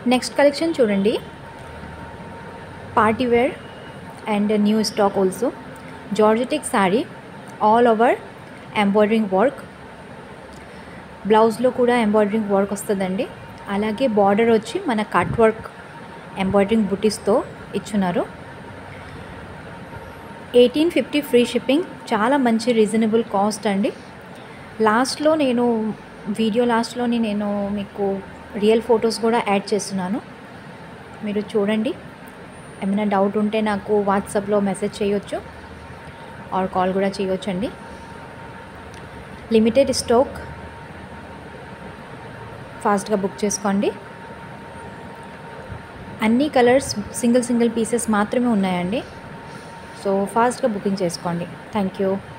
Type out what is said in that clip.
next collection చూడండి party wear and new stock also georgette sari all over embroidering work బ్లౌజ్లో కూడా embroidering work వస్తుందండి అలాగే బార్డర్ వచ్చి మన కట్ వర్క్ ఎంబ్రాయిడరింగ్ బుటీస్తో ఇచ్చున్నారు ఎయిటీన్ ఫిఫ్టీ ఫ్రీ షిప్పింగ్ చాలా మంచి రీజనబుల్ కాస్ట్ అండి లాస్ట్లో నేను వీడియో లాస్ట్లోని నేను మీకు రియల్ ఫొటోస్ కూడా యాడ్ చేస్తున్నాను మీరు చూడండి ఏమైనా డౌట్ ఉంటే నాకు వాట్సాప్లో మెసేజ్ చేయొచ్చు ఆర్ కాల్ కూడా చేయొచ్చు అండి లిమిటెడ్ స్టాక్ ఫాస్ట్గా బుక్ చేసుకోండి అన్ని కలర్స్ సింగిల్ సింగిల్ పీసెస్ మాత్రమే ఉన్నాయండి సో ఫాస్ట్గా బుకింగ్ చేసుకోండి థ్యాంక్ యూ